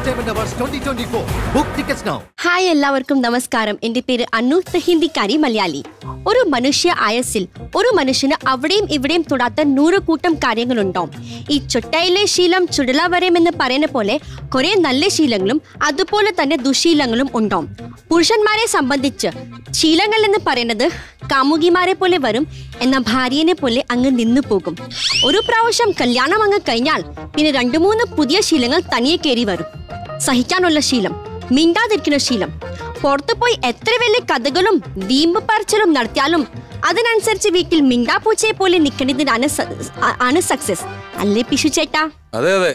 Entertainment Awards 2024. Book tickets now. Hi എല്ലാവർക്കും നമസ്കാരം എന്റെ പേര് അന്നു ഹിന്ദിക്കാരി മലയാളി ഒരു മനുഷ്യ ആയസിൽ ഒരു മനുഷ്യന് അവിടെയും ഇവിടെയും തൊടാത്ത നൂറുകൂട്ടം കാര്യങ്ങളുണ്ടാവും ഈ ചൊട്ടയിലെ ശീലം ചുടല വരം എന്ന് പറയുന്ന പോലെ കുറെ നല്ല ശീലങ്ങളും അതുപോലെ തന്നെ ദുശീലങ്ങളും ഉണ്ടാവും പുരുഷന്മാരെ സംബന്ധിച്ച് ശീലങ്ങൾ എന്ന് പറയുന്നത് കാമുകിമാരെ പോലെ വരും എന്ന ഭാര്യനെ പോലെ അങ്ങ് നിന്നു പോകും ഒരു പ്രാവശ്യം കല്യാണം അങ്ങ് കഴിഞ്ഞാൽ പിന്നെ രണ്ടു മൂന്ന് പുതിയ ശീലങ്ങൾ തനിയെ കയറി വരും സഹിക്കാനുള്ള ശീലം മിണ്ടാതിരിക്കുന്ന ശീലം പുറത്തു പോയി എത്ര വലിയ കഥകളും വീമ്പ് പറച്ചിലും നടത്തിയാലും അതിനനുസരിച്ച് വീട്ടിൽ മിണ്ടാപ്പൂച്ചയെ പോലെ നിൽക്കുന്നതിനാണ് സ- ആ- ആണ് സക്സസ് അല്ലേ പിഷു ചേട്ടാ അതെ അതെ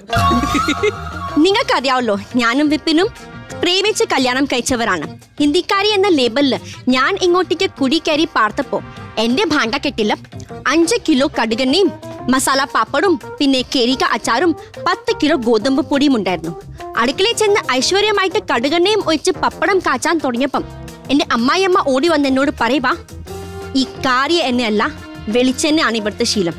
നിങ്ങൾക്കറിയാവല്ലോ ഞാനും വിപിനും പ്രേമിച്ച് കല്യാണം കഴിച്ചവരാണ് ഹിന്ദിക്കാരി എന്ന ലേബലില് ഞാൻ ഇങ്ങോട്ടേക്ക് കുടി കയറി പാർത്തപ്പോ എന്റെ ഭാണ്ഡക്കെട്ടില് അഞ്ച് കിലോ കടുകെണ്ണയും മസാല പാപ്പടും പിന്നെ കേരിക അച്ചാറും പത്ത് കിലോ ഗോതമ്പ് പൊടിയും ഉണ്ടായിരുന്നു അടുക്കളയിൽ ചെന്ന് ഐശ്വര്യമായിട്ട് കടുകെണ്ണയും ഒഴിച്ച് പപ്പടം കാച്ചാൻ തുടങ്ങിയപ്പം എന്റെ അമ്മായിയമ്മ ഓടി വന്ന് എന്നോട് പറയുവാ ഈ കാര്യം എന്നെയല്ല വെളിച്ചെണ്ണയാണ് ഇവിടുത്തെ ശീലം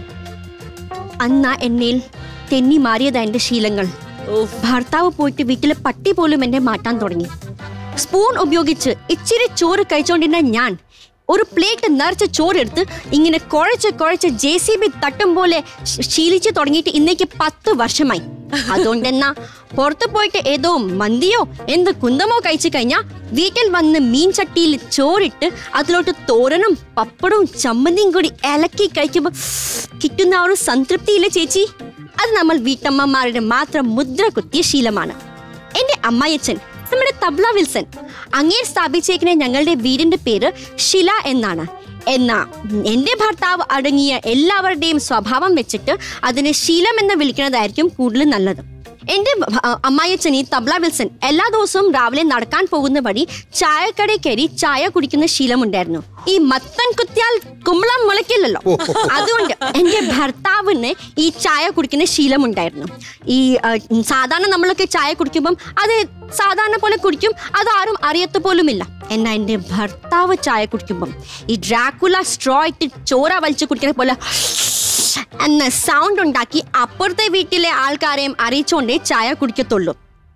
അന്നാ എന്നിൽ തെന്നി മാറിയതാ എന്റെ ശീലങ്ങൾ ഭർത്താവ് പോയിട്ട് വീട്ടിലെ പട്ടി പോലും എന്നെ മാറ്റാൻ തുടങ്ങി സ്പൂൺ ഉപയോഗിച്ച് ഇച്ചിരി ചോറ് കഴിച്ചോണ്ടിരുന്ന ഞാൻ ഒരു പ്ലേറ്റ് നിറച്ച് ചോറെടുത്ത് ഇങ്ങനെ കുഴച്ച് കുഴച്ച് ജെ സി ബി തട്ടും പോലെ ശ- ശീലിച്ചു തുടങ്ങിയിട്ട് ഇന്നേക്ക് പത്ത് വർഷമായി അതുകൊണ്ടെന്നാ പുറത്തു പോയിട്ട് ഏതോ മന്തിയോ എന്ത് കുന്തമോ കഴിച്ചു കഴിഞ്ഞാ വീട്ടിൽ വന്ന് മീൻ ചട്ടിയിൽ ചോറിട്ട് അതിലോട്ട് തോരനും പപ്പടവും ചമ്മന്തിയും കൂടി ഇലക്കി കഴിക്കുമ്പോൾ കിട്ടുന്ന ആ ഒരു സംതൃപ്തിയില്ലേ ചേച്ചി അത് നമ്മൾ വീട്ടമ്മമാരുടെ മാത്രം മുദ്ര കുത്തിയ ശീലമാണ് എന്റെ അമ്മായച്ചൻ നമ്മുടെ തബ്ല വിൽസൺ അങ്ങേ സ്ഥാപിച്ചേക്കുന്ന ഞങ്ങളുടെ വീടിന്റെ പേര് ശില എന്നാണ് എന്നാ എന്റെ ഭർത്താവ് അടങ്ങിയ എല്ലാവരുടെയും സ്വഭാവം വെച്ചിട്ട് അതിനെ ശീലം എന്ന് വിളിക്കുന്നതായിരിക്കും കൂടുതൽ നല്ലത് എന്റെ ഭ- അമ്മായച്ചൻ ഈ തബ്ല വിൽസൺ എല്ലാ ദിവസവും രാവിലെ നടക്കാൻ പോകുന്ന വഴി ചായക്കടയിൽ കയറി ചായ കുടിക്കുന്ന ശീലമുണ്ടായിരുന്നു ഈ മത്തൻ കുത്തിയാൽ കുമ്പളം മുളയ്ക്കില്ലല്ലോ അതുകൊണ്ട് എന്റെ ഭർത്താവിന് ഈ ചായ കുടിക്കുന്ന ശീലമുണ്ടായിരുന്നു ഈ ആ, സാധാരണ നമ്മളൊക്കെ ചായ കുടിക്കുമ്പം അത് സാധാരണ പോലെ കുടിക്കും അത് ആരും അറിയത്ത പോലുമില്ല എന്നാ എന്റെ ഭർത്താവ് ചായ കുടിക്കുമ്പം ഈ ഡ്രാക്കുല സ്ട്രോ ഇട്ട് ചോര വലിച്ചു കുടിക്കുന്ന പോലെ എന്ന സൗണ്ട് ഉണ്ടാക്കി അപ്പുറത്തെ വീട്ടിലെ ആൾക്കാരെയും അറിയിച്ചുകൊണ്ടേ ചായ കുടിക്കത്തുള്ളൂ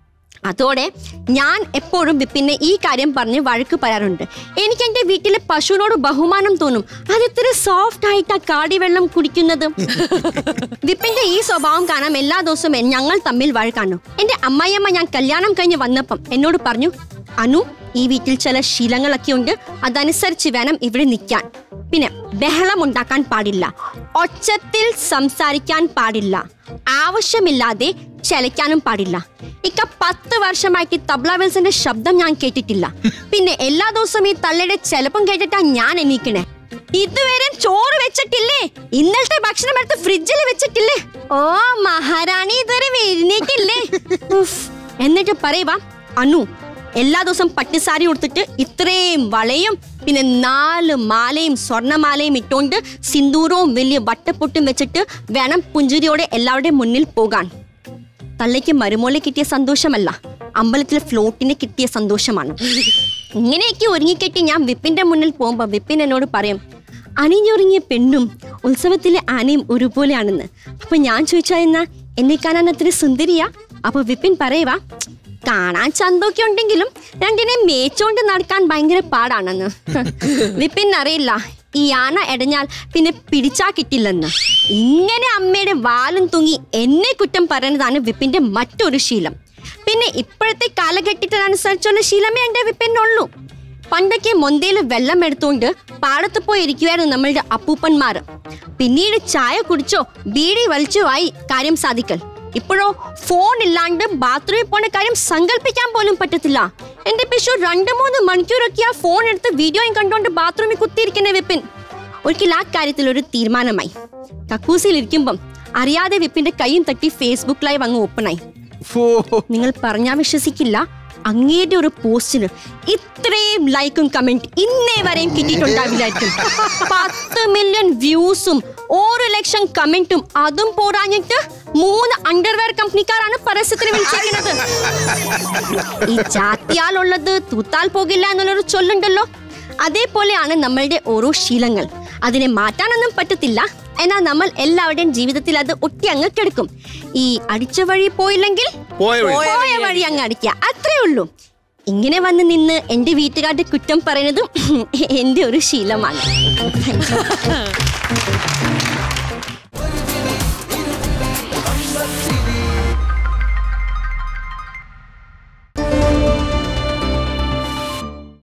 അതോടെ ഞാൻ എപ്പോഴും വിപ്പിനെ ഈ കാര്യം പറഞ്ഞ് വഴക്ക് പറയാറുണ്ട് എനിക്ക് എൻ്റെ വീട്ടിലെ പശുവിനോട് ബഹുമാനം തോന്നും അത് ഇത്ര സോഫ്റ്റ് ആയിട്ടാ കാടി വെള്ളം കുടിക്കുന്നത് വിപ്പിന്റെ ഈ സ്വഭാവം കാണാൻ എല്ലാ ദിവസവും എ- ഞങ്ങൾ തമ്മിൽ വഴക്കാണു എൻ്റെ അമ്മായിയമ്മ ഞാൻ കല്യാണം കഴിഞ്ഞ് വന്നപ്പം എന്നോട് പറഞ്ഞു അനു ഈ വീട്ടിൽ ചില ശീലങ്ങളൊക്കെ ഉണ്ട് അതനുസരിച്ച് വേണം ഇവിടെ നിൽക്കാൻ പിന്നെ ബഹളം ഉണ്ടാക്കാൻ പാടില്ല ഒച്ചത്തിൽ സംസാരിക്കാൻ പാടില്ല ആവശ്യമില്ലാതെ ചലയ്ക്കാനും പാടില്ല ഇക്ക പത്ത് വർഷമായിട്ട് തബ്ല വിൽസന്റെ ശബ്ദം ഞാൻ കേട്ടിട്ടില്ല പിന്നെ എല്ലാ ദിവസവും ഈ തള്ളയുടെ ചെലപ്പം കേട്ടിട്ടാ ഞാൻ എണീക്കണേ ഇതുവരെ ചോറ് വെച്ചിട്ടില്ലേ ഇന്നലത്തെ ഭക്ഷണം എടുത്ത് ഫ്രിഡ്ജിൽ വെച്ചിട്ടില്ലേ ഓ മഹാറാണി ഇതുവരെ എഴുന്നേറ്റില്ലേ ഉഫ്. എന്നിട്ട് പറയുവാ അനു എല്ലാ ദിവസവും പട്ടുസാരി ഉടുത്തിട്ട് ഇത്രയും വളയും പിന്നെ നാല് മാലയും സ്വർണ്ണമാലയും ഇട്ടുകൊണ്ട് സിന്ദൂരവും വലിയ വട്ടപ്പൊട്ടും വെച്ചിട്ട് വേണം പുഞ്ചിരിയോടെ എല്ലാവരുടെയും മുന്നിൽ പോകാൻ തള്ളയ്ക്ക് മരുമോളെ കിട്ടിയ സന്തോഷമല്ല അമ്പലത്തിലെ ഫ്ലോട്ടിന് കിട്ടിയ സന്തോഷമാണ് ഇങ്ങനെയൊക്കെ ഒരുങ്ങിക്കെട്ടി ഞാൻ വിപ്പിന്റെ മുന്നിൽ പോകുമ്പോൾ വിപ്പിൻ എന്നോട് പറയും അണിഞ്ഞൊരുങ്ങിയ പെണ്ണും ഉത്സവത്തിലെ ആനയും ഒരുപോലെയാണെന്ന് അപ്പൊ ഞാൻ ചോദിച്ചാ എന്നാ എന്നെ കാണാൻ അത്ര സുന്ദരിയാ അപ്പൊ വിപ്പിൻ പറയുവാ കാണാൻ ചന്തൊക്കെ ഉണ്ടെങ്കിലും രണ്ടിനെ മേച്ചോണ്ട് നടക്കാൻ ഭയങ്കര പാടാണെന്ന് വിപ്പിൻ അറിയില്ല ഈ ആന എടഞ്ഞാൽ പിന്നെ പിടിച്ചാ കിട്ടില്ലെന്ന് ഇങ്ങനെ അമ്മയുടെ വാലും തൂങ്ങി എന്നെ കുറ്റം പറയുന്നതാണ് വിപ്പിന്റെ മറ്റൊരു ശീലം പിന്നെ ഇപ്പോഴത്തെ കാലഘട്ടത്തിനനുസരിച്ചുള്ള ശീലമേ എൻ്റെ വിപ്പിനുള്ളൂ പണ്ടൊക്കെ മൊന്തയിൽ വെള്ളം എടുത്തുകൊണ്ട് പാടത്ത് പോയി ഇരിക്കുമായിരുന്നു നമ്മളുടെ അപ്പൂപ്പന്മാർ പിന്നീട് ചായ കുടിച്ചോ ബീഡി വലിച്ചോ ആയി കാര്യം സാധിക്കൽ ഇപ്പോഴോ ഫോൺ ഇല്ലാണ്ട് ബാത്റൂമിൽ പോണ കാര്യം സങ്കല്പിക്കാൻ പോലും പറ്റത്തില്ല എന്റെ പിഷു രണ്ട് മൂന്ന് മണിക്കൂറൊക്കെ ആ ഫോൺ എടുത്ത് വീഡിയോയും കണ്ടുകൊണ്ട് ബാത്റൂമിൽ കുത്തിയിരിക്കുന്ന വിപ്പിൻ ഒരിക്കൽ ആ കാര്യത്തിൽ ഒരു തീരുമാനമായി കക്കൂസിൽ ഇരിക്കുമ്പം അറിയാതെ വിപ്പിന്റെ കൈയും തട്ടി ഫേസ്ബുക്ക് ലൈവ് അങ്ങ് ഓപ്പണായി നിങ്ങൾ പറഞ്ഞാൽ വിശ്വസിക്കില്ല അങ്ങേരുടെ ഒരു പോസ്റ്റിന് ഇത്രയും ലൈക്കും കമന്റ് ഇന്നേ വരെയും കിട്ടിയിട്ടുണ്ടാവില്ലായിരിക്കും പത്ത് മില്യൺ വ്യൂസും ഒരു ലക്ഷം കമന്റും അതും പോരാഞ്ഞിട്ട് മൂന്ന് അണ്ടർവെയർ കമ്പനിക്കാരാണ് പരസ്യത്തിന് വിളിച്ചിരിക്കുന്നത് ഈ ജാത്തിയാലുള്ളത് തൂത്താൽ പോകില്ല എന്നുള്ളൊരു ചൊല്ലുണ്ടല്ലോ അതേപോലെയാണ് നമ്മളുടെ ഓരോ ശീലങ്ങൾ അതിനെ മാറ്റാനൊന്നും പറ്റത്തില്ല എന്നാൽ നമ്മൾ എല്ലാവരുടെയും ജീവിതത്തിൽ അത് ഒട്ടി അങ്ങ് കിടക്കും ഈ അടിച്ച വഴി പോയില്ലെങ്കിൽ പോയ വഴി. പോയ വഴി അങ്ങ് അടിക്കുക അത്രേ ഉള്ളൂ ഇങ്ങനെ വന്ന് നിന്ന് എന്റെ വീട്ടുകാരുടെ കുറ്റം പറയുന്നതും എന്റെ ഒരു ശീലമാണ്